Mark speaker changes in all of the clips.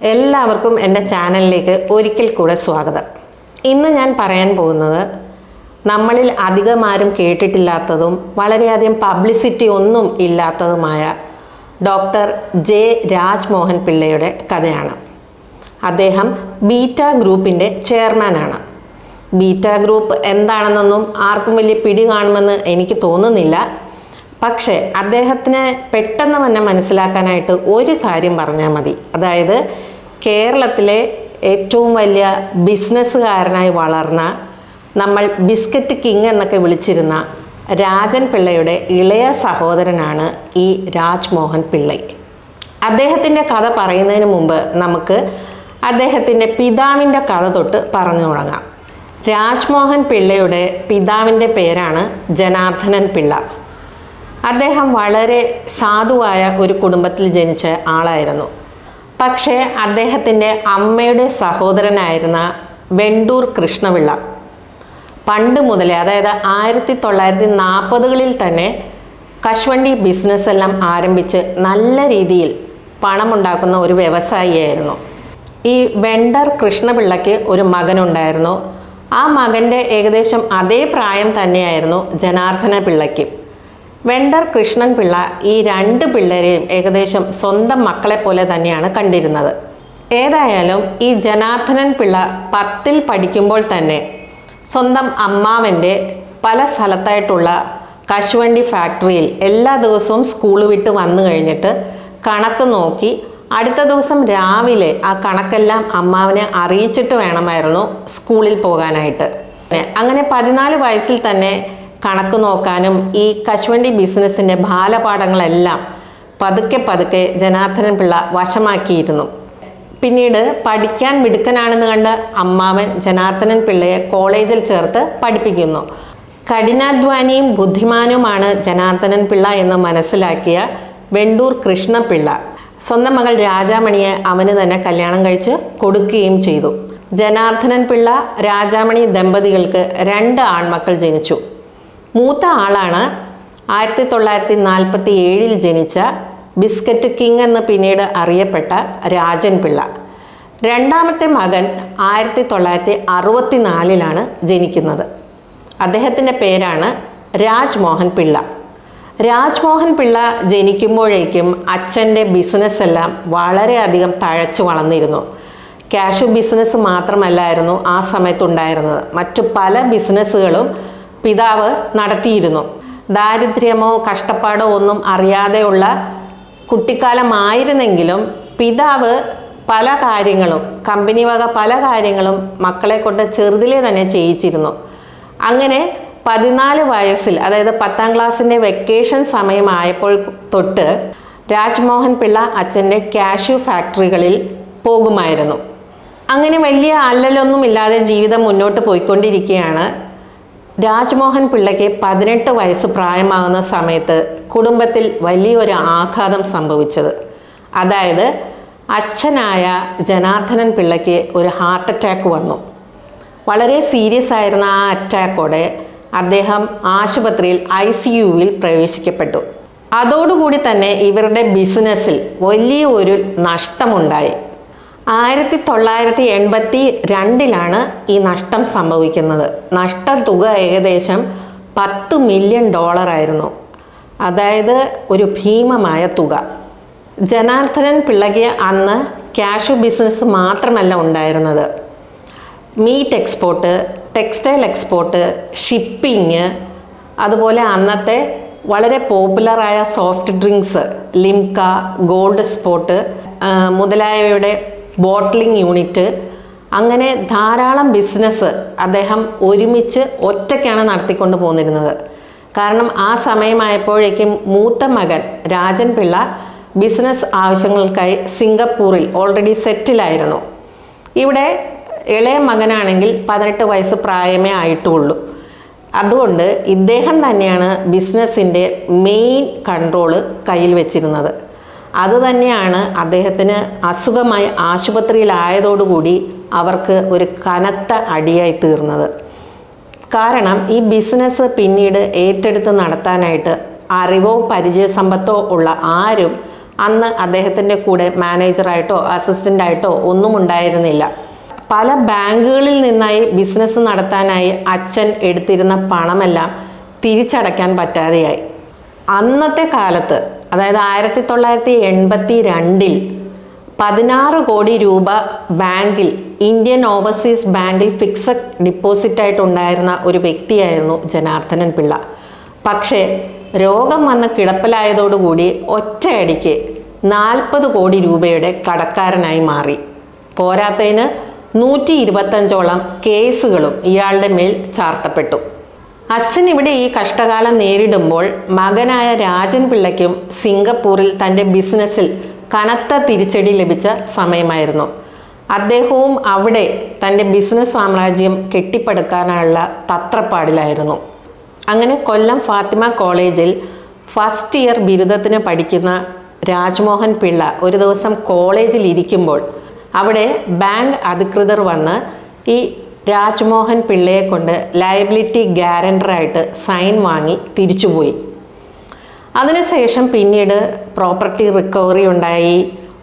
Speaker 1: എല്ലാവർക്കും എൻ്റെ ചാനലിലേക്ക് ഒരിക്കൽ കൂടെ സ്വാഗതം ഇന്ന് ഞാൻ പറയാൻ പോകുന്നത് നമ്മളിൽ അധികമാരും കേട്ടിട്ടില്ലാത്തതും വളരെയധികം പബ്ലിസിറ്റി ഒന്നും ഇല്ലാത്തതുമായ ഡോക്ടർ ജെ രാജ്മോഹൻ പിള്ളയുടെ കഥയാണ് അദ്ദേഹം ബീറ്റ ഗ്രൂപ്പിൻ്റെ ചെയർമാനാണ് ബീറ്റ ഗ്രൂപ്പ് എന്താണെന്നൊന്നും ആർക്കും വലിയ പിടി കാണുമെന്ന് എനിക്ക് തോന്നുന്നില്ല പക്ഷേ അദ്ദേഹത്തിന് പെട്ടെന്ന് തന്നെ മനസ്സിലാക്കാനായിട്ട് ഒരു കാര്യം പറഞ്ഞാൽ മതി അതായത് കേരളത്തിലെ ഏറ്റവും വലിയ ബിസിനസ്സുകാരനായി വളർന്ന നമ്മൾ ബിസ്ക്കറ്റ് കിങ് എന്നൊക്കെ വിളിച്ചിരുന്ന രാജൻ പിള്ളയുടെ ഇളയ സഹോദരനാണ് ഈ രാജ്മോഹൻ പിള്ളൈ അദ്ദേഹത്തിൻ്റെ കഥ പറയുന്നതിന് മുമ്പ് നമുക്ക് അദ്ദേഹത്തിൻ്റെ പിതാവിൻ്റെ കഥ തൊട്ട് പറഞ്ഞു തുടങ്ങാം രാജ്മോഹൻ പിള്ളയുടെ പിതാവിൻ്റെ പേരാണ് ജനാർദ്ദനൻ പിള്ള അദ്ദേഹം വളരെ സാധുവായ ഒരു കുടുംബത്തിൽ ജനിച്ച ആളായിരുന്നു പക്ഷേ അദ്ദേഹത്തിൻ്റെ അമ്മയുടെ സഹോദരനായിരുന്ന വെണ്ടൂർ കൃഷ്ണപിള്ള പണ്ട് മുതലേ അതായത് ആയിരത്തി തൊള്ളായിരത്തി നാൽപ്പതുകളിൽ തന്നെ കശുവണ്ടി ബിസിനസ് എല്ലാം ആരംഭിച്ച് നല്ല രീതിയിൽ പണമുണ്ടാക്കുന്ന ഒരു വ്യവസായിയായിരുന്നു ഈ വെണ്ടർ കൃഷ്ണപിള്ളയ്ക്ക് ഒരു മകനുണ്ടായിരുന്നു ആ മകൻ്റെ ഏകദേശം അതേ പ്രായം തന്നെയായിരുന്നു ജനാർദ്ദന പിള്ളയ്ക്കും വെണ്ടർ കൃഷ്ണൻ പിള്ള ഈ രണ്ട് പിള്ളേരെയും ഏകദേശം സ്വന്തം മക്കളെ പോലെ തന്നെയാണ് കണ്ടിരുന്നത് ഏതായാലും ഈ ജനാർദ്ദനൻ പിള്ള പത്തിൽ പഠിക്കുമ്പോൾ തന്നെ സ്വന്തം അമ്മാവൻ്റെ പല സ്ഥലത്തായിട്ടുള്ള കശുവണ്ടി ഫാക്ടറിയിൽ എല്ലാ ദിവസവും സ്കൂൾ വിട്ട് വന്നു കഴിഞ്ഞിട്ട് കണക്ക് നോക്കി അടുത്ത ദിവസം രാവിലെ ആ കണക്കെല്ലാം അമ്മാവനെ അറിയിച്ചിട്ട് വേണമായിരുന്നു സ്കൂളിൽ പോകാനായിട്ട് അങ്ങനെ പതിനാല് വയസ്സിൽ തന്നെ കണക്ക് നോക്കാനും ഈ കശുവണ്ടി ബിസിനസ്സിൻ്റെ ബാലപാഠങ്ങളെല്ലാം പതുക്കെ പതുക്കെ ജനാർദ്ദനൻ പിള്ള വശമാക്കിയിരുന്നു പിന്നീട് പഠിക്കാൻ മിടുക്കനാണെന്ന് കണ്ട് അമ്മാവൻ ജനാർദ്ദനൻ പിള്ളയെ കോളേജിൽ ചേർത്ത് പഠിപ്പിക്കുന്നു കഠിനാധ്വാനിയും ബുദ്ധിമാനുമാണ് ജനാർദ്ദനൻ പിള്ള എന്ന് മനസ്സിലാക്കിയ വെണ്ടൂർ കൃഷ്ണപിള്ള സ്വന്തം മകൾ രാജാമണിയെ അവന് തന്നെ കല്യാണം കഴിച്ച് കൊടുക്കുകയും ചെയ്തു ജനാർദ്ദനൻ പിള്ള രാജാമണി ദമ്പതികൾക്ക് രണ്ട് ആൺമക്കൾ ജനിച്ചു മൂത്ത ആളാണ് ആയിരത്തി തൊള്ളായിരത്തി നാൽപ്പത്തി ഏഴിൽ ജനിച്ച ബിസ്ക്കറ്റ് കിങ് എന്ന് പിന്നീട് അറിയപ്പെട്ട രാജൻ പിള്ള രണ്ടാമത്തെ മകൻ ആയിരത്തി തൊള്ളായിരത്തി അറുപത്തി നാലിലാണ് ജനിക്കുന്നത് അദ്ദേഹത്തിൻ്റെ പേരാണ് രാജ്മോഹൻ പിള്ള രാജ്മോഹൻ പിള്ള ജനിക്കുമ്പോഴേക്കും അച്ഛൻ്റെ ബിസിനസ് എല്ലാം വളരെയധികം തഴച്ചു വളർന്നിരുന്നു ക്യാഷ് ബിസിനസ് മാത്രമല്ലായിരുന്നു ആ സമയത്തുണ്ടായിരുന്നത് മറ്റു പല ബിസിനസ്സുകളും പിതാവ് നടത്തിയിരുന്നു ദാരിദ്ര്യമോ കഷ്ടപ്പാടോ ഒന്നും അറിയാതെയുള്ള കുട്ടിക്കാലമായിരുന്നെങ്കിലും പിതാവ് പല കാര്യങ്ങളും കമ്പനി വക പല കാര്യങ്ങളും മക്കളെ കൊണ്ട് ചെറുതിലേ തന്നെ ചെയ്യിച്ചിരുന്നു അങ്ങനെ പതിനാല് വയസ്സിൽ അതായത് പത്താം ക്ലാസ്സിൻ്റെ വെക്കേഷൻ സമയമായപ്പോൾ തൊട്ട് രാജ്മോഹൻ പിള്ള അച്ഛൻ്റെ കാഷ്യൂ ഫാക്ടറികളിൽ പോകുമായിരുന്നു അങ്ങനെ വലിയ അല്ലലൊന്നും ഇല്ലാതെ ജീവിതം മുന്നോട്ട് പോയിക്കൊണ്ടിരിക്കുകയാണ് രാജ്മോഹൻ പിള്ളയ്ക്ക് പതിനെട്ട് വയസ്സ് പ്രായമാകുന്ന സമയത്ത് കുടുംബത്തിൽ വലിയൊരു ആഘാതം സംഭവിച്ചത് അതായത് അച്ഛനായ ജനാർദ്ദനൻ പിള്ളയ്ക്ക് ഒരു ഹാർട്ട് അറ്റാക്ക് വന്നു വളരെ സീരിയസ് ആയിരുന്ന ആ അറ്റാക്കോടെ അദ്ദേഹം ആശുപത്രിയിൽ ഐ സി യുവിൽ പ്രവേശിക്കപ്പെട്ടു അതോടുകൂടി തന്നെ ഇവരുടെ ബിസിനസ്സിൽ വലിയ ഒരു നഷ്ടമുണ്ടായി ആയിരത്തി തൊള്ളായിരത്തി എൺപത്തി രണ്ടിലാണ് ഈ നഷ്ടം സംഭവിക്കുന്നത് നഷ്ടത്തുക ഏകദേശം പത്ത് മില്യൺ ഡോളറായിരുന്നു അതായത് ഒരു ഭീമമായ തുക ജനാർദ്ദനൻ പിള്ളയ്ക്ക് അന്ന് ക്യാഷ് ബിസിനസ് മാത്രമല്ല ഉണ്ടായിരുന്നത് meat export textile export shipping അതുപോലെ അന്നത്തെ വളരെ പോപ്പുലറായ soft drinks Limca Gold Spot മുതലായവയുടെ ബോട്ട്ലിംഗ് യൂണിറ്റ് അങ്ങനെ ധാരാളം ബിസിനസ് അദ്ദേഹം ഒരുമിച്ച് ഒറ്റയ്ക്കാണ് നടത്തിക്കൊണ്ട് പോന്നിരുന്നത് കാരണം ആ സമയമായപ്പോഴേക്കും മൂത്ത മകൻ രാജൻ പിള്ള ബിസിനസ് ആവശ്യങ്ങൾക്കായി സിംഗപ്പൂരിൽ ഓൾറെഡി സെറ്റിലായിരുന്നു ഇവിടെ ഇളയ മകനാണെങ്കിൽ പതിനെട്ട് വയസ്സ് പ്രായമേ ആയിട്ടുള്ളൂ അതുകൊണ്ട് ഇദ്ദേഹം തന്നെയാണ് ബിസിനസ്സിൻ്റെ മെയിൻ കൺട്രോള് കയ്യിൽ വെച്ചിരുന്നത് അതുതന്നെയാണ് അദ്ദേഹത്തിന് അസുഖമായി ആശുപത്രിയിലായതോടുകൂടി അവർക്ക് ഒരു കനത്ത അടിയായി തീർന്നത് കാരണം ഈ ബിസിനസ് പിന്നീട് ഏറ്റെടുത്ത് നടത്താനായിട്ട് അറിവോ പരിചയസമ്പത്തോ ഉള്ള ആരും അന്ന് അദ്ദേഹത്തിൻ്റെ കൂടെ മാനേജറായിട്ടോ അസിസ്റ്റൻ്റായിട്ടോ ഒന്നും ഉണ്ടായിരുന്നില്ല പല ബാങ്കുകളിൽ നിന്നായി ബിസിനസ് നടത്താനായി അച്ഛൻ എടുത്തിരുന്ന പണമെല്ലാം തിരിച്ചടയ്ക്കാൻ പറ്റാതെയായി അന്നത്തെ കാലത്ത് അതായത് ആയിരത്തി തൊള്ളായിരത്തി എൺപത്തി രണ്ടിൽ പതിനാറ് കോടി രൂപ ബാങ്കിൽ ഇന്ത്യൻ ഓവർസീസ് ബാങ്കിൽ ഫിക്സഡ് ഡിപ്പോസിറ്റായിട്ടുണ്ടായിരുന്ന ഒരു വ്യക്തിയായിരുന്നു ജനാർദ്ദനൻ പിള്ള പക്ഷേ രോഗം വന്ന് കിടപ്പിലായതോടുകൂടി ഒറ്റയടിക്ക് നാൽപ്പത് കോടി രൂപയുടെ കടക്കാരനായി മാറി പോരാത്തതിന് നൂറ്റി ഇരുപത്തഞ്ചോളം കേസുകളും ഇയാളുടെ മേൽ ചാർത്തപ്പെട്ടു അച്ഛൻ ഇവിടെ ഈ കഷ്ടകാലം നേരിടുമ്പോൾ മകനായ രാജൻ പിള്ളയ്ക്കും സിംഗപ്പൂരിൽ തൻ്റെ ബിസിനസ്സിൽ കനത്ത തിരിച്ചടി ലഭിച്ച സമയമായിരുന്നു അദ്ദേഹവും അവിടെ തൻ്റെ ബിസിനസ് സാമ്രാജ്യം കെട്ടിപ്പടുക്കാനുള്ള തത്രപ്പാടിലായിരുന്നു അങ്ങനെ കൊല്ലം ഫാത്തിമ കോളേജിൽ ഫസ്റ്റ് ഇയർ ബിരുദത്തിന് പഠിക്കുന്ന രാജ്മോഹൻ പിള്ള ഒരു ദിവസം കോളേജിൽ ഇരിക്കുമ്പോൾ അവിടെ ബാങ്ക് അധികൃതർ വന്ന് ഈ രാജ്മോഹൻ പിള്ളയെ കൊണ്ട് ലയബിലിറ്റി ഗ്യാരണ്ടറായിട്ട് സൈൻ വാങ്ങി തിരിച്ചുപോയി അതിനുശേഷം പിന്നീട് പ്രോപ്പർട്ടി റിക്കവറി ഉണ്ടായി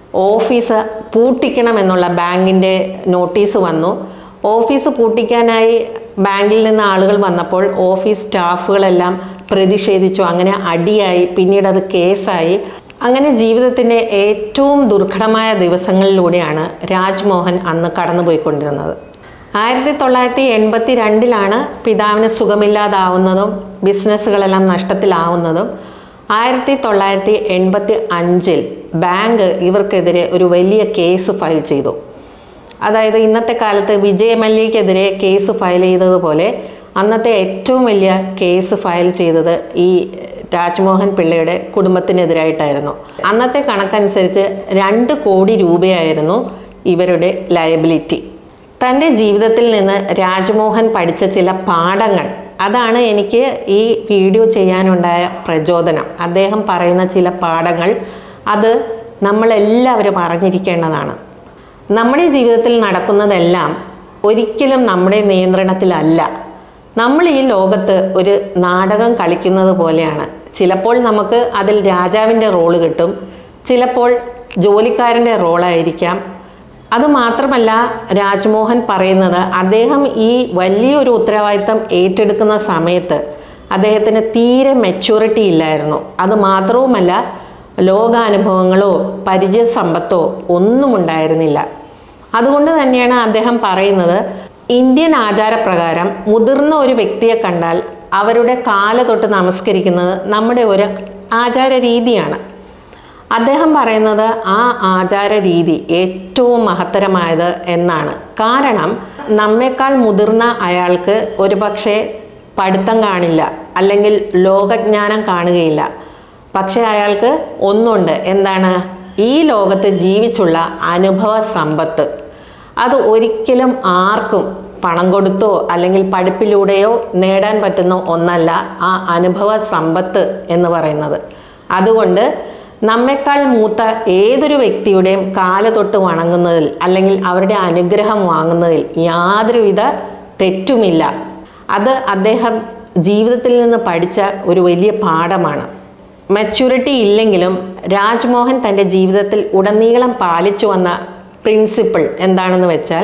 Speaker 1: ഓഫീസ് പൂട്ടിക്കണമെന്നുള്ള ബാങ്കിൻ്റെ നോട്ടീസ് വന്നു ഓഫീസ് പൂട്ടിക്കാനായി ബാങ്കിൽ നിന്ന് ആളുകൾ വന്നപ്പോൾ ഓഫീസ് സ്റ്റാഫുകളെല്ലാം പ്രതിഷേധിച്ചു അങ്ങനെ അടിയായി പിന്നീട് അത് കേസായി അങ്ങനെ ജീവിതത്തിൻ്റെ ഏറ്റവും ദുർഘടമായ ദിവസങ്ങളിലൂടെയാണ് രാജ്മോഹൻ അന്ന് കടന്നുപോയിക്കൊണ്ടിരുന്നത് ആയിരത്തി തൊള്ളായിരത്തി എൺപത്തി രണ്ടിലാണ് പിതാവിന് സുഖമില്ലാതാവുന്നതും ബിസിനസ്സുകളെല്ലാം നഷ്ടത്തിലാവുന്നതും ആയിരത്തി തൊള്ളായിരത്തി എൺപത്തി അഞ്ചിൽ ബാങ്ക് ഇവർക്കെതിരെ ഒരു വലിയ കേസ് ഫയൽ ചെയ്തു അതായത് ഇന്നത്തെ കാലത്ത് വിജയ മല്യക്കെതിരെ കേസ് ഫയൽ ചെയ്തതുപോലെ അന്നത്തെ ഏറ്റവും വലിയ കേസ് ഫയൽ ചെയ്തത് ഈ രാജ്മോഹൻ പിള്ളയുടെ കുടുംബത്തിനെതിരായിട്ടായിരുന്നു അന്നത്തെ കണക്കനുസരിച്ച് രണ്ട് കോടി രൂപയായിരുന്നു ഇവരുടെ ലയബിലിറ്റി തൻ്റെ ജീവിതത്തിൽ നിന്ന് രാജ്മോഹൻ പഠിച്ച ചില പാഠങ്ങൾ അതാണ് എനിക്ക് ഈ വീഡിയോ ചെയ്യാനുണ്ടായ പ്രചോദനം അദ്ദേഹം പറയുന്ന ചില പാഠങ്ങൾ അത് നമ്മളെല്ലാവരും അറിഞ്ഞിരിക്കേണ്ടതാണ് നമ്മുടെ ജീവിതത്തിൽ നടക്കുന്നതെല്ലാം ഒരിക്കലും നമ്മുടെ നിയന്ത്രണത്തിലല്ല നമ്മൾ ഈ ലോകത്ത് ഒരു നാടകം കളിക്കുന്നത് പോലെയാണ് ചിലപ്പോൾ നമുക്ക് അതിൽ രാജാവിൻ്റെ റോള് കിട്ടും ചിലപ്പോൾ ജോലിക്കാരൻ്റെ റോളായിരിക്കാം അത് മാത്രമല്ല രാജ്മോഹൻ പറയുന്നത് അദ്ദേഹം ഈ വലിയൊരു ഉത്തരവാദിത്തം ഏറ്റെടുക്കുന്ന സമയത്ത് അദ്ദേഹത്തിന് തീരെ മെച്യൂരിറ്റി ഇല്ലായിരുന്നു അത് മാത്രവുമല്ല ലോകാനുഭവങ്ങളോ പരിചയസമ്പത്തോ ഒന്നും ഉണ്ടായിരുന്നില്ല അതുകൊണ്ട് തന്നെയാണ് അദ്ദേഹം പറയുന്നത് ഇന്ത്യൻ ആചാരപ്രകാരം മുതിർന്ന ഒരു വ്യക്തിയെ കണ്ടാൽ അവരുടെ കാല തൊട്ട് നമസ്കരിക്കുന്നത് നമ്മുടെ ഒരു ആചാര രീതിയാണ് അദ്ദേഹം പറയുന്നത് ആ ആചാര രീതി ഏറ്റവും മഹത്തരമായത് എന്നാണ് കാരണം നമ്മേക്കാൾ മുതിർന്ന അയാൾക്ക് ഒരുപക്ഷെ പഠിത്തം കാണില്ല അല്ലെങ്കിൽ ലോകജ്ഞാനം കാണുകയില്ല പക്ഷേ അയാൾക്ക് ഒന്നുണ്ട് എന്താണ് ഈ ലോകത്ത് ജീവിച്ചുള്ള അനുഭവ സമ്പത്ത് അത് ഒരിക്കലും ആർക്കും പണം കൊടുത്തോ അല്ലെങ്കിൽ പഠിപ്പിലൂടെയോ നേടാൻ പറ്റുന്ന ഒന്നല്ല ആ അനുഭവ സമ്പത്ത് എന്ന് പറയുന്നത് അതുകൊണ്ട് നമ്മെക്കാൾ മൂത്ത ഏതൊരു വ്യക്തിയുടെയും കാല് തൊട്ട് വണങ്ങുന്നതിൽ അല്ലെങ്കിൽ അവരുടെ അനുഗ്രഹം വാങ്ങുന്നതിൽ യാതൊരുവിധ തെറ്റുമില്ല അത് അദ്ദേഹം ജീവിതത്തിൽ നിന്ന് പഠിച്ച ഒരു വലിയ പാഠമാണ് മെച്യൂരിറ്റി ഇല്ലെങ്കിലും രാജ്മോഹൻ തൻ്റെ ജീവിതത്തിൽ ഉടനീളം പാലിച്ചു വന്ന പ്രിൻസിപ്പിൾ എന്താണെന്ന് വെച്ചാൽ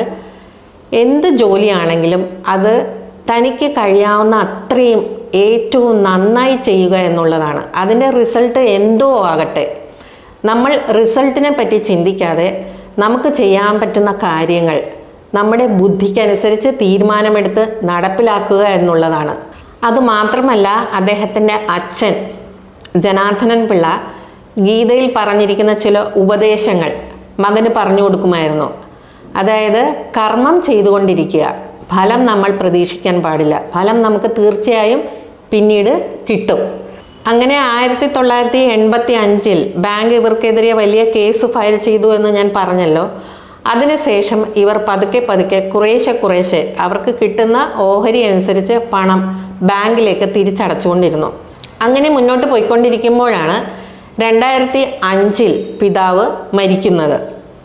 Speaker 1: എന്ത് ജോലിയാണെങ്കിലും അത് തനിക്ക് കഴിയാവുന്ന അത്രയും ഏറ്റവും നന്നായി ചെയ്യുക എന്നുള്ളതാണ് അതിൻ്റെ റിസൾട്ട് എന്തോ ആകട്ടെ നമ്മൾ റിസൾട്ടിനെ പറ്റി ചിന്തിക്കാതെ നമുക്ക് ചെയ്യാൻ പറ്റുന്ന കാര്യങ്ങൾ നമ്മുടെ ബുദ്ധിക്കനുസരിച്ച് തീരുമാനമെടുത്ത് നടപ്പിലാക്കുക എന്നുള്ളതാണ് അതുമാത്രമല്ല അദ്ദേഹത്തിൻ്റെ അച്ഛൻ ജനാർദ്ദനൻ പിള്ള ഗീതയിൽ പറഞ്ഞിരിക്കുന്ന ചില ഉപദേശങ്ങൾ മകന് പറഞ്ഞു കൊടുക്കുമായിരുന്നു അതായത് കർമ്മം ചെയ്തുകൊണ്ടിരിക്കുക ഫലം നമ്മൾ പ്രതീക്ഷിക്കാൻ പാടില്ല ഫലം നമുക്ക് തീർച്ചയായും പിന്നീട് കിട്ടും അങ്ങനെ ആയിരത്തി തൊള്ളായിരത്തി എൺപത്തി അഞ്ചിൽ ബാങ്ക് ഇവർക്കെതിരെ വലിയ കേസ് ഫയൽ ചെയ്തു എന്ന് ഞാൻ പറഞ്ഞല്ലോ അതിനുശേഷം ഇവർ പതുക്കെ പതുക്കെ കുറേശ്ശെ കുറേശ്ശെ അവർക്ക് കിട്ടുന്ന ഓഹരി അനുസരിച്ച് പണം ബാങ്കിലേക്ക് തിരിച്ചടച്ചുകൊണ്ടിരുന്നു അങ്ങനെ മുന്നോട്ട് പോയിക്കൊണ്ടിരിക്കുമ്പോഴാണ് രണ്ടായിരത്തി അഞ്ചിൽ പിതാവ് മരിക്കുന്നത്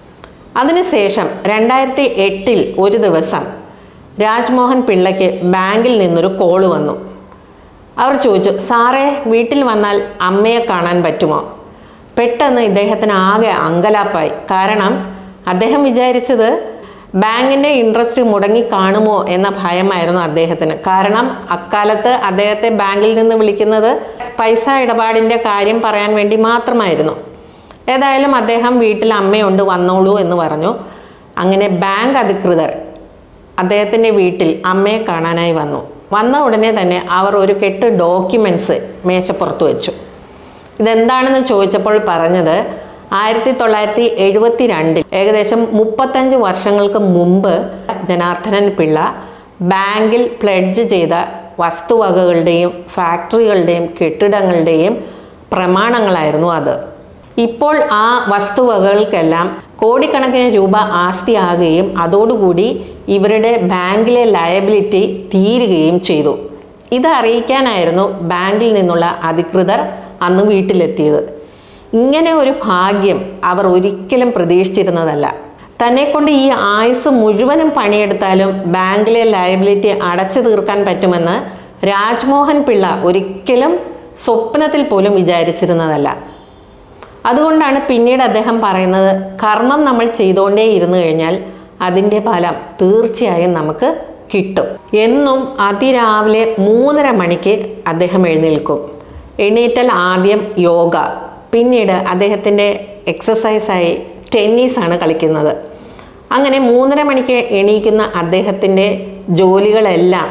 Speaker 1: അതിനുശേഷം രണ്ടായിരത്തി എട്ടിൽ ഒരു ദിവസം രാജ്മോഹൻ പിള്ളയ്ക്ക് ബാങ്കിൽ നിന്നൊരു കോള് വന്നു അവർ ചോദിച്ചു സാറേ വീട്ടിൽ വന്നാൽ അമ്മയെ കാണാൻ പറ്റുമോ പെട്ടെന്ന് ഇദ്ദേഹത്തിന് ആകെ അങ്കലാപ്പായി കാരണം അദ്ദേഹം വിചാരിച്ചത് ബാങ്കിൻ്റെ ഇൻട്രസ്റ്റ് മുടങ്ങി കാണുമോ എന്ന ഭയമായിരുന്നു അദ്ദേഹത്തിന് കാരണം അക്കാലത്ത് അദ്ദേഹത്തെ ബാങ്കിൽ നിന്ന് വിളിക്കുന്നത് പൈസ ഇടപാടിൻ്റെ കാര്യം പറയാൻ വേണ്ടി മാത്രമായിരുന്നു ഏതായാലും അദ്ദേഹം വീട്ടിൽ അമ്മയുണ്ട് വന്നോളൂ എന്ന് പറഞ്ഞു അങ്ങനെ ബാങ്ക് അധികൃതർ അദ്ദേഹത്തിൻ്റെ വീട്ടിൽ അമ്മയെ കാണാനായി വന്നു വന്ന ഉടനെ തന്നെ അവർ ഒരു കെട്ട് ഡോക്യുമെൻറ്റ്സ് മേശപ്പുറത്ത് വെച്ചു ഇതെന്താണെന്ന് ചോദിച്ചപ്പോൾ പറഞ്ഞത് ആയിരത്തി തൊള്ളായിരത്തി എഴുപത്തി രണ്ടിൽ ഏകദേശം മുപ്പത്തഞ്ച് വർഷങ്ങൾക്ക് മുമ്പ് ജനാർദ്ദനൻ പിള്ള ബാങ്കിൽ പ്ലെഡ്ജ് ചെയ്ത വസ്തുവകകളുടെയും ഫാക്ടറികളുടെയും കെട്ടിടങ്ങളുടെയും പ്രമാണങ്ങളായിരുന്നു അത് ഇപ്പോൾ ആ വസ്തുവകകൾക്കെല്ലാം കോടിക്കണക്കിന് രൂപ ആസ്തിയാകുകയും അതോടുകൂടി ഇവരുടെ ബാങ്കിലെ ലയബിലിറ്റി തീരുകയും ചെയ്തു ഇത് അറിയിക്കാനായിരുന്നു ബാങ്കിൽ നിന്നുള്ള അധികൃതർ അന്ന് വീട്ടിലെത്തിയത് ഇങ്ങനെ ഒരു ഭാഗ്യം അവർ ഒരിക്കലും പ്രതീക്ഷിച്ചിരുന്നതല്ല തന്നെ കൊണ്ട് ഈ ആയുസ് മുഴുവനും പണിയെടുത്താലും ബാങ്കിലെ ലയബിലിറ്റി അടച്ചു തീർക്കാൻ പറ്റുമെന്ന് രാജ്മോഹൻ പിള്ള ഒരിക്കലും സ്വപ്നത്തിൽ പോലും വിചാരിച്ചിരുന്നതല്ല അതുകൊണ്ടാണ് പിന്നീട് അദ്ദേഹം പറയുന്നത് കർമ്മം നമ്മൾ ചെയ്തുകൊണ്ടേ ഇരുന്നു കഴിഞ്ഞാൽ അതിൻ്റെ ഫലം തീർച്ചയായും നമുക്ക് കിട്ടും എന്നും അതിരാവിലെ മൂന്നര മണിക്ക് അദ്ദേഹം എഴുന്നേൽക്കും എണീറ്റാൽ ആദ്യം യോഗ പിന്നീട് അദ്ദേഹത്തിൻ്റെ എക്സസൈസായി ടെന്നീസാണ് കളിക്കുന്നത് അങ്ങനെ മൂന്നര മണിക്ക് എണീക്കുന്ന അദ്ദേഹത്തിൻ്റെ ജോലികളെല്ലാം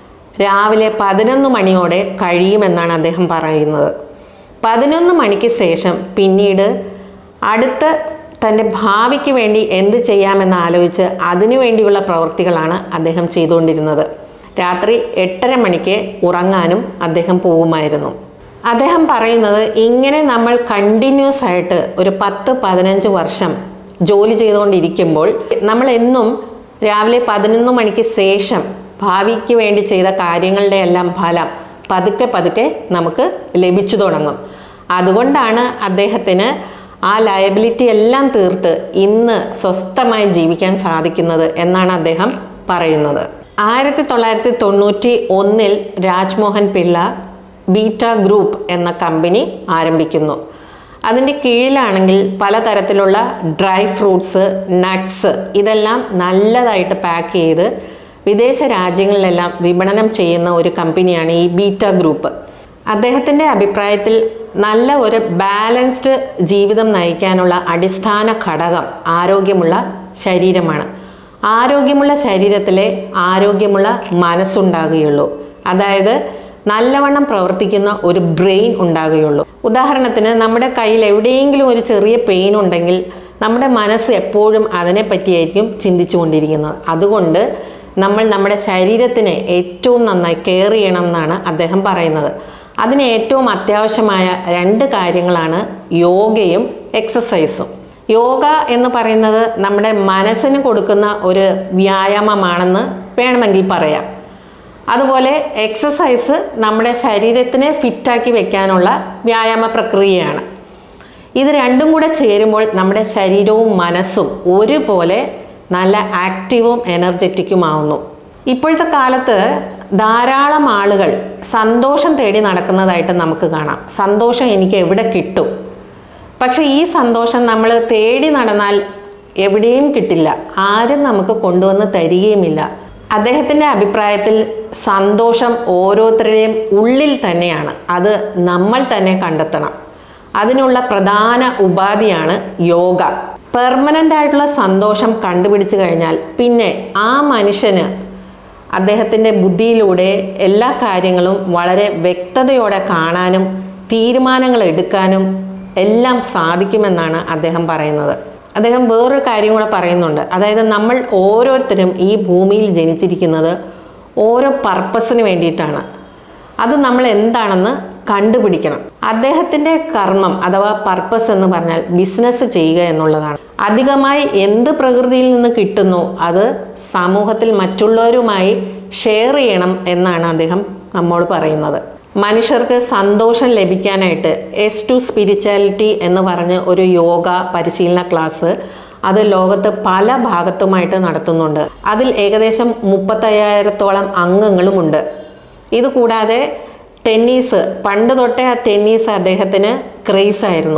Speaker 1: രാവിലെ പതിനൊന്ന് മണിയോടെ കഴിയുമെന്നാണ് അദ്ദേഹം പറയുന്നത് പതിനൊന്ന് മണിക്ക് ശേഷം പിന്നീട് അടുത്ത തൻ്റെ ഭാവിക്ക് വേണ്ടി എന്ത് ചെയ്യാമെന്ന് ആലോചിച്ച് അതിനു വേണ്ടിയുള്ള പ്രവൃത്തികളാണ് അദ്ദേഹം ചെയ്തുകൊണ്ടിരുന്നത് രാത്രി എട്ടര മണിക്ക് ഉറങ്ങാനും അദ്ദേഹം പോകുമായിരുന്നു അദ്ദേഹം പറയുന്നത് ഇങ്ങനെ നമ്മൾ കണ്ടിന്യൂസ് ആയിട്ട് ഒരു പത്ത് പതിനഞ്ച് വർഷം ജോലി ചെയ്തുകൊണ്ടിരിക്കുമ്പോൾ നമ്മൾ എന്നും രാവിലെ പതിനൊന്ന് മണിക്ക് ശേഷം ഭാവിക്ക് വേണ്ടി ചെയ്ത കാര്യങ്ങളുടെ എല്ലാം ഫലം പതുക്കെ പതുക്കെ നമുക്ക് ലഭിച്ചു തുടങ്ങും അതുകൊണ്ടാണ് അദ്ദേഹത്തിന് ആ ലയബിലിറ്റി എല്ലാം തീർത്ത് ഇന്ന് സ്വസ്ഥമായി ജീവിക്കാൻ സാധിക്കുന്നത് എന്നാണ് അദ്ദേഹം പറയുന്നത് ആയിരത്തി തൊള്ളായിരത്തി തൊണ്ണൂറ്റി ഒന്നിൽ രാജ്മോഹൻ പിള്ള ബീറ്റ ഗ്രൂപ്പ് എന്ന കമ്പനി ആരംഭിക്കുന്നു അതിൻ്റെ കീഴിലാണെങ്കിൽ പലതരത്തിലുള്ള ഡ്രൈ ഫ്രൂട്ട്സ് നട്ട്സ് ഇതെല്ലാം നല്ലതായിട്ട് പാക്ക് ചെയ്ത് വിദേശ രാജ്യങ്ങളിലെല്ലാം വിപണനം ചെയ്യുന്ന ഒരു കമ്പനിയാണ് ഈ ബീറ്റ ഗ്രൂപ്പ് അദ്ദേഹത്തിൻ്റെ അഭിപ്രായത്തിൽ നല്ല ഒരു ബാലൻസ്ഡ് ജീവിതം നയിക്കാനുള്ള അടിസ്ഥാന ഘടകം ആരോഗ്യമുള്ള ശരീരമാണ് ആരോഗ്യമുള്ള ശരീരത്തിലെ ആരോഗ്യമുള്ള മനസ്സുണ്ടാകുകയുള്ളൂ അതായത് നല്ലവണ്ണം പ്രവർത്തിക്കുന്ന ഒരു ബ്രെയിൻ ഉണ്ടാകുകയുള്ളൂ ഉദാഹരണത്തിന് നമ്മുടെ കയ്യിൽ എവിടെയെങ്കിലും ഒരു ചെറിയ പെയിൻ ഉണ്ടെങ്കിൽ നമ്മുടെ മനസ്സ് എപ്പോഴും അതിനെപ്പറ്റിയായിരിക്കും ചിന്തിച്ചുകൊണ്ടിരിക്കുന്നത് അതുകൊണ്ട് നമ്മൾ നമ്മുടെ ശരീരത്തിനെ ഏറ്റവും നന്നായി കെയർ ചെയ്യണം എന്നാണ് അദ്ദേഹം പറയുന്നത് അതിന് ഏറ്റവും അത്യാവശ്യമായ രണ്ട് കാര്യങ്ങളാണ് യോഗയും എക്സസൈസും യോഗ എന്ന് പറയുന്നത് നമ്മുടെ മനസ്സിന് കൊടുക്കുന്ന ഒരു വ്യായാമമാണെന്ന് വേണമെങ്കിൽ പറയാം അതുപോലെ എക്സസൈസ് നമ്മുടെ ശരീരത്തിനെ ഫിറ്റാക്കി വെക്കാനുള്ള വ്യായാമ പ്രക്രിയയാണ് ഇത് രണ്ടും കൂടെ ചേരുമ്പോൾ നമ്മുടെ ശരീരവും മനസ്സും ഒരുപോലെ നല്ല ആക്റ്റീവും എനർജറ്റിക്കുമാവുന്നു ഇപ്പോഴത്തെ കാലത്ത് ധാരാളം ആളുകൾ സന്തോഷം തേടി നടക്കുന്നതായിട്ട് നമുക്ക് കാണാം സന്തോഷം എനിക്ക് എവിടെ കിട്ടും പക്ഷേ ഈ സന്തോഷം നമ്മൾ തേടി നടന്നാൽ എവിടെയും കിട്ടില്ല ആരും നമുക്ക് കൊണ്ടുവന്ന് തരികയുമില്ല അദ്ദേഹത്തിൻ്റെ അഭിപ്രായത്തിൽ സന്തോഷം ഓരോരുത്തരുടെയും ഉള്ളിൽ തന്നെയാണ് അത് നമ്മൾ തന്നെ കണ്ടെത്തണം അതിനുള്ള പ്രധാന ഉപാധിയാണ് യോഗ പെർമനൻ്റ് ആയിട്ടുള്ള സന്തോഷം കണ്ടുപിടിച്ചു കഴിഞ്ഞാൽ പിന്നെ ആ മനുഷ്യന് അദ്ദേഹത്തിൻ്റെ ബുദ്ധിയിലൂടെ എല്ലാ കാര്യങ്ങളും വളരെ വ്യക്തതയോടെ കാണാനും തീരുമാനങ്ങൾ എടുക്കാനും എല്ലാം സാധിക്കുമെന്നാണ് അദ്ദേഹം പറയുന്നത് അദ്ദേഹം വേറൊരു കാര്യം കൂടെ പറയുന്നുണ്ട് അതായത് നമ്മൾ ഓരോരുത്തരും ഈ ഭൂമിയിൽ ജനിച്ചിരിക്കുന്നത് ഓരോ പർപ്പസിന് വേണ്ടിയിട്ടാണ് അത് നമ്മൾ എന്താണെന്ന് കണ്ടുപിടിക്കണം അദ്ദേഹത്തിൻ്റെ കർമ്മം അഥവാ പർപ്പസ് എന്ന് പറഞ്ഞാൽ ബിസിനസ് ചെയ്യുക എന്നുള്ളതാണ് അധികമായി എന്ത് പ്രകൃതിയിൽ നിന്ന് കിട്ടുന്നു അത് സമൂഹത്തിൽ മറ്റുള്ളവരുമായി ഷെയർ ചെയ്യണം എന്നാണ് അദ്ദേഹം നമ്മോട് പറയുന്നത് മനുഷ്യർക്ക് സന്തോഷം ലഭിക്കാനായിട്ട് എസ് ടു സ്പിരിച്വാലിറ്റി എന്ന് പറഞ്ഞ് ഒരു യോഗ പരിശീലന ക്ലാസ് അത് ലോകത്ത് പല ഭാഗത്തുമായിട്ട് നടത്തുന്നുണ്ട് അതിൽ ഏകദേശം മുപ്പത്തയ്യായിരത്തോളം അംഗങ്ങളുമുണ്ട് ഇതുകൂടാതെ ടെന്നീസ് പണ്ട് തൊട്ടേ ആ ടെന്നീസ് അദ്ദേഹത്തിന് ക്രേസ് ആയിരുന്നു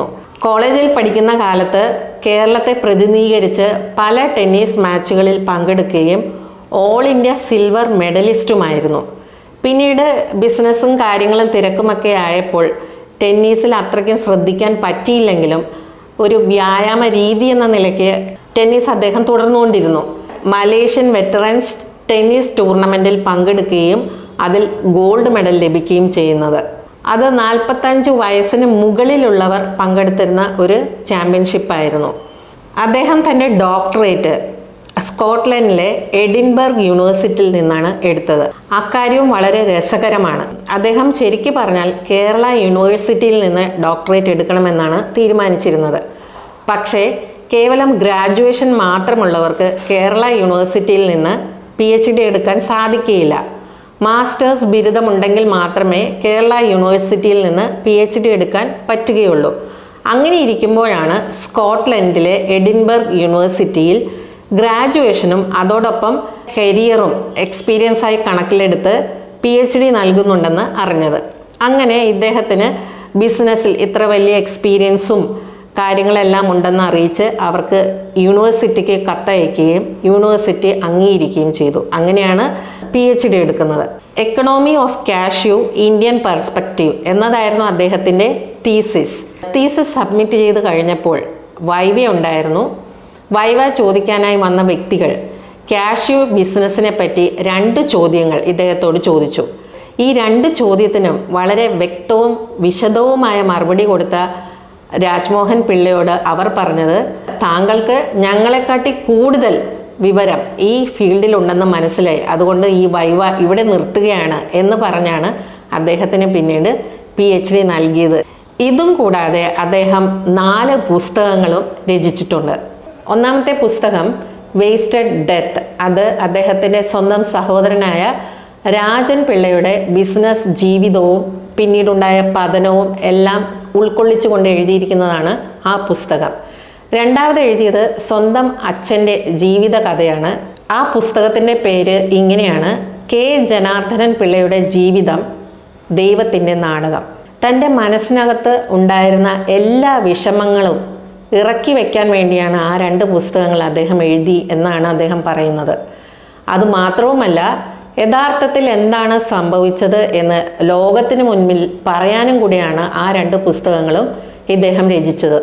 Speaker 1: കോളേജിൽ പഠിക്കുന്ന കാലത്ത് കേരളത്തെ പ്രതിനിധീകരിച്ച് പല ടെന്നീസ് മാച്ചുകളിൽ പങ്കെടുക്കുകയും ഓൾ ഇന്ത്യ സിൽവർ മെഡലിസ്റ്റുമായിരുന്നു പിന്നീട് ബിസിനസ്സും കാര്യങ്ങളും തിരക്കുമൊക്കെ ആയപ്പോൾ ടെന്നീസിൽ അത്രയ്ക്കും ശ്രദ്ധിക്കാൻ പറ്റിയില്ലെങ്കിലും ഒരു വ്യായാമ രീതി എന്ന നിലയ്ക്ക് ടെന്നീസ് അദ്ദേഹം തുടർന്നുകൊണ്ടിരുന്നു മലേഷ്യൻ വെറ്ററൻസ് ടെന്നീസ് ടൂർണമെൻറ്റിൽ പങ്കെടുക്കുകയും അതിൽ ഗോൾഡ് മെഡൽ ലഭിക്കുകയും ചെയ്യുന്നത് അത് നാൽപ്പത്തഞ്ച് വയസ്സിന് മുകളിലുള്ളവർ പങ്കെടുത്തിരുന്ന ഒരു ചാമ്പ്യൻഷിപ്പായിരുന്നു അദ്ദേഹം തൻ്റെ ഡോക്ടറേറ്റ് സ്കോട്ട്ലൻഡിലെ എഡിൻബർഗ് യൂണിവേഴ്സിറ്റിയിൽ നിന്നാണ് എടുത്തത് അക്കാര്യവും വളരെ രസകരമാണ് അദ്ദേഹം ശരിക്കു പറഞ്ഞാൽ കേരള യൂണിവേഴ്സിറ്റിയിൽ നിന്ന് ഡോക്ടറേറ്റ് എടുക്കണമെന്നാണ് തീരുമാനിച്ചിരുന്നത് പക്ഷേ കേവലം ഗ്രാജുവേഷൻ മാത്രമുള്ളവർക്ക് കേരള യൂണിവേഴ്സിറ്റിയിൽ നിന്ന് പി എച്ച് ഡി എടുക്കാൻ സാധിക്കുകയില്ല മാസ്റ്റേഴ്സ് ബിരുദമുണ്ടെങ്കിൽ മാത്രമേ കേരള യൂണിവേഴ്സിറ്റിയിൽ നിന്ന് പി എച്ച് ഡി എടുക്കാൻ പറ്റുകയുള്ളൂ അങ്ങനെ ഇരിക്കുമ്പോഴാണ് സ്കോട്ട്ലൻഡിലെ എഡിൻബർഗ് യൂണിവേഴ്സിറ്റിയിൽ ഗ്രാജുവേഷനും അതോടൊപ്പം കരിയറും എക്സ്പീരിയൻസായി കണക്കിലെടുത്ത് പി എച്ച് ഡി നൽകുന്നുണ്ടെന്ന് അറിഞ്ഞത് അങ്ങനെ ഇദ്ദേഹത്തിന് ബിസിനസ്സിൽ ഇത്ര വലിയ എക്സ്പീരിയൻസും കാര്യങ്ങളെല്ലാം ഉണ്ടെന്ന് അറിയിച്ച് അവർക്ക് യൂണിവേഴ്സിറ്റിക്ക് കത്തയക്കുകയും യൂണിവേഴ്സിറ്റി അംഗീകരിക്കുകയും ചെയ്തു അങ്ങനെയാണ് പി എച്ച് ഡി എടുക്കുന്നത് economy of cashew Indian perspective എന്നതായിരുന്നു അദ്ദേഹത്തിൻ്റെ തീസിസ് തീസിസ് സബ്മിറ്റ് ചെയ്ത് കഴിഞ്ഞപ്പോൾ വൈവ ഉണ്ടായിരുന്നു വൈവ ചോദിക്കാനായി വന്ന വ്യക്തികൾ കാഷ്യൂ ബിസിനസ്സിനെ പറ്റി രണ്ട് ചോദ്യങ്ങൾ ഇദ്ദേഹത്തോട് ചോദിച്ചു ഈ രണ്ട് ചോദ്യത്തിനും വളരെ വ്യക്തവും വിശദവുമായ മറുപടി കൊടുത്ത രാജ്മോഹൻ പിള്ളയോട് അവർ പറഞ്ഞത് താങ്കൾക്ക് ഞങ്ങളെക്കാട്ടി കൂടുതൽ വിവരം ഈ ഫീൽഡിലുണ്ടെന്ന് മനസ്സിലായി അതുകൊണ്ട് ഈ വൈവ ഇവിടെ നിർത്തുകയാണ് എന്ന് പറഞ്ഞാണ് അദ്ദേഹത്തിന് പിന്നീട് പി എച്ച് ഡി നൽകിയത് ഇതും കൂടാതെ അദ്ദേഹം നാല് പുസ്തകങ്ങളും രചിച്ചിട്ടുണ്ട് ഒന്നാമത്തെ പുസ്തകം വേസ്റ്റഡ് ഡെത്ത് അത് അദ്ദേഹത്തിൻ്റെ സ്വന്തം സഹോദരനായ രാജൻ പിള്ളയുടെ ബിസിനസ് ജീവിതവും പിന്നീടുണ്ടായ പതനവും എല്ലാം ഉൾക്കൊള്ളിച്ചുകൊണ്ട് എഴുതിയിരിക്കുന്നതാണ് ആ പുസ്തകം രണ്ടാമത് എഴുതിയത് സ്വന്തം അച്ഛൻ്റെ ജീവിത കഥയാണ് ആ പുസ്തകത്തിൻ്റെ പേര് ഇങ്ങനെയാണ് കെ ജനാർദ്ദനൻ പിള്ളയുടെ ജീവിതം ദൈവത്തിൻ്റെ നാടകം തൻ്റെ മനസ്സിനകത്ത് ഉണ്ടായിരുന്ന എല്ലാ വിഷമങ്ങളും ഇറക്കി വയ്ക്കാൻ വേണ്ടിയാണ് ആ രണ്ട് പുസ്തകങ്ങൾ അദ്ദേഹം എഴുതി എന്നാണ് അദ്ദേഹം പറയുന്നത് അതുമാത്രവുമല്ല യഥാർത്ഥത്തിൽ എന്താണ് സംഭവിച്ചത് എന്ന് ലോകത്തിന് മുൻപിൽ പറയാനും കൂടിയാണ് ആ രണ്ട് പുസ്തകങ്ങളും ഇദ്ദേഹം രചിച്ചത്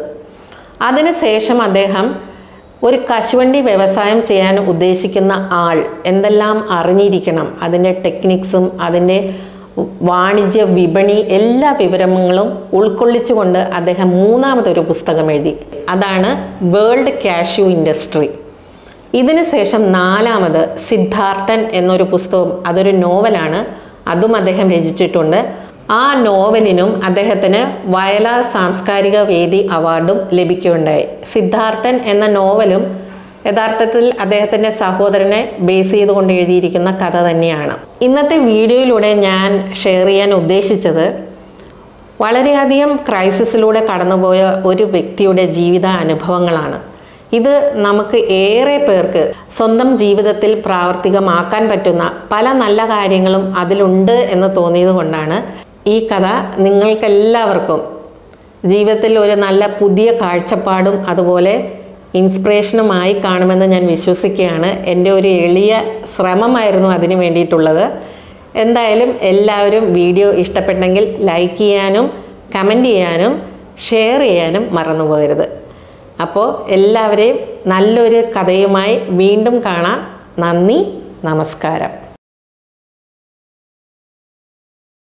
Speaker 1: അതിനുശേഷം അദ്ദേഹം ഒരു കശുവണ്ടി വ്യവസായം ചെയ്യാൻ ഉദ്ദേശിക്കുന്ന ആൾ എന്തെല്ലാം അറിഞ്ഞിരിക്കണം അതിൻ്റെ ടെക്നിക്സും അതിൻ്റെ വാണിജ്യ വിപണി എല്ലാ വിവരങ്ങളും ഉൾക്കൊള്ളിച്ചുകൊണ്ട് അദ്ദേഹം മൂന്നാമതൊരു പുസ്തകം എഴുതി അതാണ് വേൾഡ് കാഷ്യൂ ഇൻഡസ്ട്രി ഇതിന് ശേഷം നാലാമത് സിദ്ധാർത്ഥൻ എന്നൊരു പുസ്തകം അതൊരു നോവലാണ് അതും അദ്ദേഹം രചിച്ചിട്ടുണ്ട് ആ നോവലിനും അദ്ദേഹത്തിന് വയലാർ സാംസ്കാരിക വേദി അവാർഡും ലഭിക്കുകയുണ്ടായി സിദ്ധാർത്ഥൻ എന്ന നോവലും യഥാർത്ഥത്തിൽ അദ്ദേഹത്തിൻ്റെ സഹോദരനെ ബേസ് ചെയ്തുകൊണ്ട് എഴുതിയിരിക്കുന്ന കഥ തന്നെയാണ് ഇന്നത്തെ വീഡിയോയിലൂടെ ഞാൻ ഷെയർ ചെയ്യാൻ ഉദ്ദേശിച്ചത് വളരെയധികം ക്രൈസിസിലൂടെ കടന്നുപോയ ഒരു വ്യക്തിയുടെ ജീവിത അനുഭവങ്ങളാണ് ഇത് നമുക്ക് ഏറെ പേർക്ക് സ്വന്തം ജീവിതത്തിൽ പ്രാവർത്തികമാക്കാൻ പറ്റുന്ന പല നല്ല കാര്യങ്ങളും അതിലുണ്ട് എന്ന് തോന്നിയത് കൊണ്ടാണ് ഈ കഥ നിങ്ങൾക്കെല്ലാവർക്കും ജീവിതത്തിൽ ഒരു നല്ല പുതിയ കാഴ്ചപ്പാടും അതുപോലെ ഇൻസ്പിറേഷനുമായി കാണുമെന്ന് ഞാൻ വിശ്വസിക്കുകയാണ് എൻ്റെ ഒരു എളിയ ശ്രമമായിരുന്നു അതിന് വേണ്ടിയിട്ടുള്ളത് എന്തായാലും എല്ലാവരും വീഡിയോ ഇഷ്ടപ്പെട്ടെങ്കിൽ ലൈക്ക് ചെയ്യാനും കമൻറ്റ് ചെയ്യാനും ഷെയർ ചെയ്യാനും മറന്നു പോകരുത് അപ്പോൾ എല്ലാവരെയും നല്ലൊരു കഥയുമായി വീണ്ടും കാണാം നന്ദി നമസ്കാരം